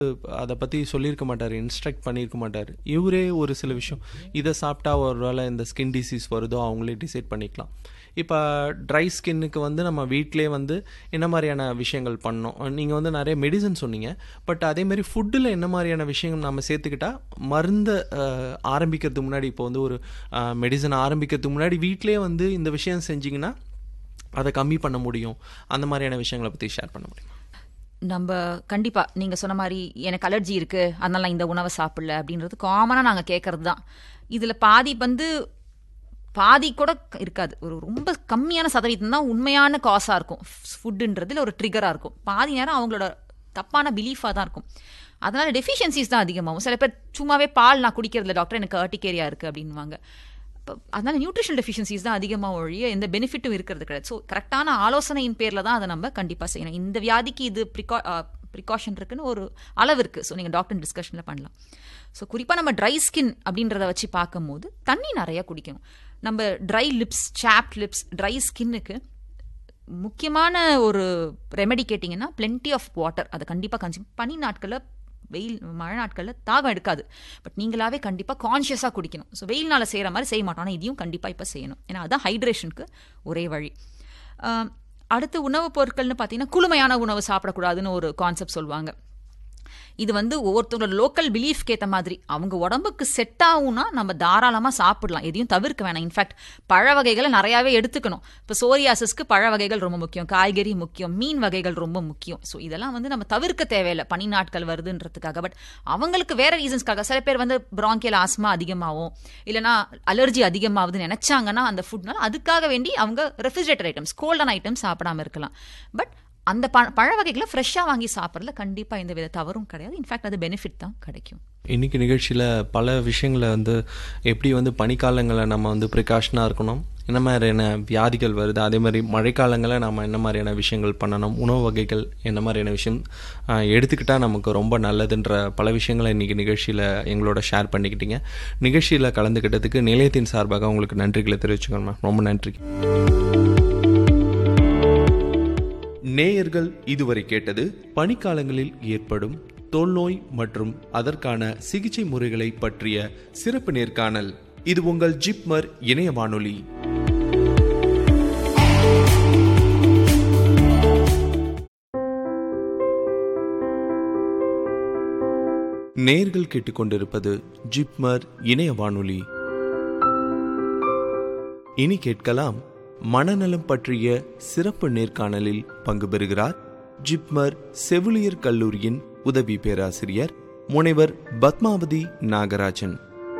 அதை பற்றி சொல்லியிருக்க மாட்டார் இன்ஸ்ட்ரக்ட் பண்ணியிருக்க மாட்டார் இவரே ஒரு சில விஷயம் இதை சாப்பிட்டா ஒரு வேளை இந்த ஸ்கின் டிசீஸ் வருதோ அவங்களே டிசைட் பண்ணிக்கலாம் இப்போ ட்ரை ஸ்கின்னுக்கு வந்து நம்ம வீட்டிலே வந்து என்ன மாதிரியான விஷயங்கள் பண்ணோம் நீங்கள் வந்து நிறைய மெடிசன் சொன்னீங்க பட் அதேமாதிரி ஃபுட்டில் என்ன மாதிரியான விஷயங்கள் நம்ம சேர்த்துக்கிட்டா மருந்தை அஹ், ஆரம்பிக்கிறதுக்கு முன்னாடி இப்போ வந்து ஒரு மெடிசன் ஆரம்பிக்கிறதுக்கு முன்னாடி வீட்டிலே வந்து இந்த விஷயம் செஞ்சிங்கன்னா அதை கம்மி பண்ண முடியும் அந்த மாதிரியான விஷயங்களை பற்றி ஷேர் பண்ண முடியும் நம்ம கண்டிப்பா நீங்க சொன்ன மாதிரி எனக்கு அலர்ஜி இருக்கு அதனால நான் இந்த உணவை சாப்பிடல அப்படின்றது காமனா நாங்க கேட்கறது தான் இதுல பாதி வந்து பாதி கூட இருக்காது ஒரு ரொம்ப கம்மியான சதவீதம் தான் உண்மையான காசாக இருக்கும் ஃபுட்டுன்றதுல ஒரு ட்ரிகராக இருக்கும் பாதி நேரம் அவங்களோட தப்பான பிலீஃபாக தான் இருக்கும் அதனால டெஃபிஷியன்சிஸ் தான் அதிகமாகும் சில பேர் சும்மாவே பால் நான் குடிக்கிறதில்ல டாக்டர் எனக்கு அர்டிகேரியா இருக்குது அப்படின்வாங்க இப்போ அதனால நியூட்ரிஷன் டெஃபிஷியன்சிஸ் தான் அதிகமாக ஒழிய எந்த பெனிஃபிட்டும் இருக்கிறது கிடையாது ஸோ கரெக்டான ஆலோசனையின் பேரில் தான் அதை நம்ம கண்டிப்பாக செய்யணும் இந்த வியாதிக்கு இது ப்ரிகா ப்ரிகாஷன் இருக்குன்னு ஒரு அளவு இருக்குது ஸோ நீங்கள் டாக்டர் டிஸ்கஷனில் பண்ணலாம் ஸோ குறிப்பாக நம்ம ட்ரை ஸ்கின் அப்படின்றத வச்சு பார்க்கும்போது தண்ணி நிறைய குடிக்கணும் நம்ம dry lips chapped lips dry ஸ்கின்னுக்கு முக்கியமான ஒரு ரெமெடி கேட்டிங்கன்னா plenty ஆஃப் வாட்டர் அதை கண்டிப்பாக கன்சியூம் பனி நாட்களில் வெயில் மழை நாட்களில் தாகம் எடுக்காது பட் நீங்களாவே கண்டிப்பாக கான்ஷியஸாக குடிக்கணும் ஸோ வெயில்னால செய்கிற மாதிரி செய்ய மாட்டோம் ஆனால் இதையும் கண்டிப்பாக இப்போ செய்யணும் ஏன்னா அதுதான் ஹைட்ரேஷனுக்கு ஒரே வழி ஆம், அடுத்து உணவுப் பொருட்கள்னு பார்த்தீங்கன்னா குளுமையான உணவு சாப்பிடக்கூடாதுன்னு ஒரு கான்செப்ட் சொல்லுவாங்க இது வந்து ஒவ்வொருத்தவங்களோட லோக்கல் பிலீஃப்க்கு ஏற்ற மாதிரி அவங்க உடம்புக்கு செட் ஆகும்னா நம்ம தாராளமாக சாப்பிடலாம் எதையும் தவிர்க்க வேணாம் இன்ஃபேக்ட் பழ வகைகளை நிறையாவே எடுத்துக்கணும் இப்போ சோரியாசிஸ்க்கு பழ வகைகள் ரொம்ப முக்கியம் காய்கறி முக்கியம் மீன் வகைகள் ரொம்ப முக்கியம் ஸோ இதெல்லாம் வந்து நம்ம தவிர்க்க தேவையில்லை பனி நாட்கள் வருதுன்றதுக்காக பட் அவங்களுக்கு வேற ரீசன்ஸ்க்காக சில பேர் வந்து பிராங்கியல் ஆஸ்மா அதிகமாகும் இல்லைனா அலர்ஜி அதிகமாகுதுன்னு நினைச்சாங்கன்னா அந்த ஃபுட்னால அதுக்காக வேண்டி அவங்க ரெஃப்ரிஜரேட்டர் ஐட்டம்ஸ் கோல்டன் ஐட்டம்ஸ் சாப்பிடாம இருக்கலாம் பட் அந்த ப பழ வகைகளை ஃப்ரெஷ்ஷாக வாங்கி சாப்பிட்றதுல கண்டிப்பாக எந்த வித தவறும் கிடையாது இன்ஃபேக்ட் அது பெனிஃபிட் தான் கிடைக்கும் இன்னைக்கு நிகழ்ச்சியில் பல விஷயங்களை வந்து எப்படி வந்து பனிக்காலங்களில் நம்ம வந்து ப்ரிகாஷனாக இருக்கணும் என்ன மாதிரியான வியாதிகள் வருது அதே மாதிரி மழைக்காலங்களில் நம்ம என்ன மாதிரியான விஷயங்கள் பண்ணணும் உணவு வகைகள் என்ன மாதிரியான விஷயம் ஆஹ், எடுத்துக்கிட்டா நமக்கு ரொம்ப நல்லதுன்ற பல விஷயங்களை இன்னைக்கு நிகழ்ச்சியில் எங்களோட ஷேர் பண்ணிக்கிட்டீங்க நிகழ்ச்சியில் கலந்துக்கிட்டதுக்கு நிலையத்தின் சார்பாக உங்களுக்கு நன்றிகளை தெரிவிச்சுக்கணும் மேம் ரொம்ப நன்றி நேயர்கள் இதுவரை கேட்டது பனிக்காலங்களில் ஏற்படும் தோல்நோய் மற்றும் அதற்கான சிகிச்சை முறைகளை பற்றிய சிறப்பு நேர்காணல் இது உங்கள் ஜிப்மர் இணைய வானொலி நேர்கள் கேட்டுக்கொண்டிருப்பது ஜிப்மர் இணைய வானொலி இனி கேட்கலாம் மனநலம் பற்றிய சிறப்பு நேர்காணலில் பங்கு பெறுகிறார் ஜிப்மர் செவிலியர் கல்லூரியின் உதவி பேராசிரியர் முனைவர் பத்மாவதி நாகராஜன்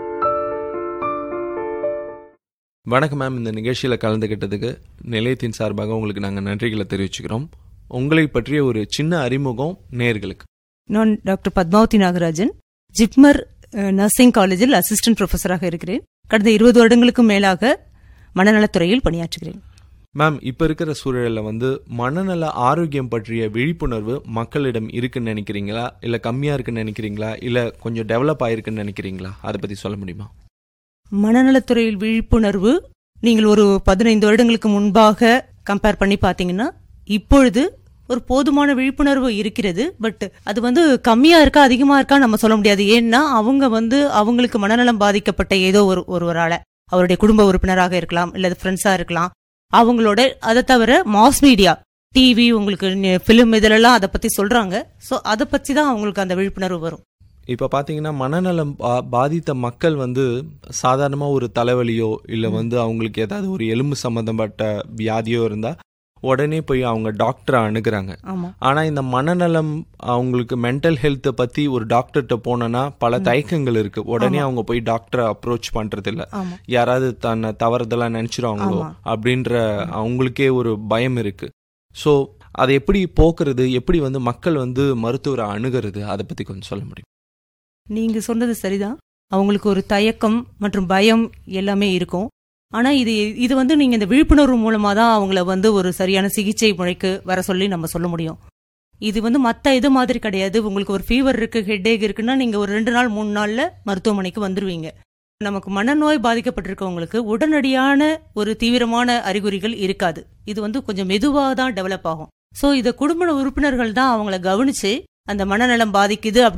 வணக்கம் மேம் இந்த நிகழ்ச்சியில் கலந்துக்கிட்டதுக்கு நிலையத்தின் சார்பாக உங்களுக்கு நாங்கள் நன்றிகளை தெரிவிச்சுக்கிறோம் உங்களை பற்றிய ஒரு சின்ன அறிமுகம் நேர்களுக்கு நான் டாக்டர் பத்மாவதி நாகராஜன் ஜிப்மர் அஹ், நர்சிங் காலேஜில் அசிஸ்டன்ட் ப்ரொஃபஸராக இருக்கிறேன் கடந்த இருபது வருடங்களுக்கும் மேலாக மனநலத்துறையில் பணியாற்றுகிறேன் மேம் இப்போ இருக்கிற சூழலில் வந்து மனநல ஆரோக்கியம் பற்றிய விழிப்புணர்வு மக்களிடம் இருக்குன்னு நினைக்கிறீங்களா இல்லை கம்மியாக இருக்குன்னு நினைக்கிறீங்களா இல்லை கொஞ்சம் டெவலப் ஆயிருக்குன்னு நினைக்கிறீங்களா அதை பற்றி சொல்ல முடியுமா மனநலத்துறையில் விழிப்புணர்வு நீங்கள் ஒரு பதினைந்து வருடங்களுக்கு முன்பாக கம்பேர் பண்ணி பார்த்தீங்கன்னா இப்பொழுது ஒரு போதுமான விழிப்புணர்வு இருக்கிறது பட் அது வந்து கம்மியா இருக்கா அதிகமா இருக்கா நம்ம சொல்ல முடியாது ஏன்னா அவங்க வந்து அவங்களுக்கு மனநலம் பாதிக்கப்பட்ட ஏதோ ஒரு ஒருவரால அவருடைய குடும்ப உறுப்பினராக இருக்கலாம் இல்லது ஃப்ரெண்ட்ஸா இருக்கலாம் அவங்களோட அதை தவிர மாஸ் மீடியா டிவி உங்களுக்கு பிலிம் இதிலெல்லாம் அதை பத்தி சொல்றாங்க சோ அதை பத்தி தான் அவங்களுக்கு அந்த விழிப்புணர்வு வரும் இப்போ பார்த்தீங்கன்னா மனநலம் பா- பாதித்த மக்கள் வந்து சாதாரணமாக ஒரு தலைவலியோ இல்லை வந்து அவங்களுக்கு ஏதாவது ஒரு எலும்பு சம்மந்தப்பட்ட வியாதியோ இருந்தால் உடனே போய் அவங்க டாக்டரை அணுகுறாங்க ஆமா ஆனால் இந்த மனநலம் அவங்களுக்கு மென்டல் ஹெல்த்தை பற்றி ஒரு டாக்டர்கிட்ட போனோன்னா பல தயக்கங்கள் இருக்கு உடனே அவங்க போய் டாக்டரை அப்ரோச் பண்றது இல்ல ஆமா யாராவது தன்னை தவறுதலா நினைச்சிருவாங்களோ ஆமா. அப்படின்ற அவங்களுக்கே ஒரு பயம் இருக்கு ஸோ அதை எப்படி போக்குறது எப்படி வந்து மக்கள் வந்து மருத்துவரை அணுகிறது அதை பத்தி கொஞ்சம் சொல்ல முடியும் நீங்க சொன்னது சரிதான் அவங்களுக்கு ஒரு தயக்கம் மற்றும் பயம் எல்லாமே இருக்கும் ஆனா இது இது வந்து நீங்க இந்த விழிப்புணர்வு மூலமா தான் அவங்கள வந்து ஒரு சரியான சிகிச்சை முறைக்கு வர சொல்லி நம்ம சொல்ல முடியும் இது வந்து மத்த இது மாதிரி கிடையாது உங்களுக்கு ஒரு ஃபீவர் இருக்கு ஹெட்டேக் இருக்குன்னா நீங்க ஒரு ரெண்டு நாள் மூணு நாள்ல மருத்துவமனைக்கு வந்துருவீங்க நமக்கு மனநோய் பாதிக்கப்பட்டிருக்கவங்களுக்கு உடனடியான ஒரு தீவிரமான அறிகுறிகள் இருக்காது இது வந்து கொஞ்சம் மெதுவா தான் டெவலப் ஆகும் சோ இத குடும்ப உறுப்பினர்கள் தான் அவங்கள கவனிச்சு அந்த மனநலம் பாதிக்குது அப்படி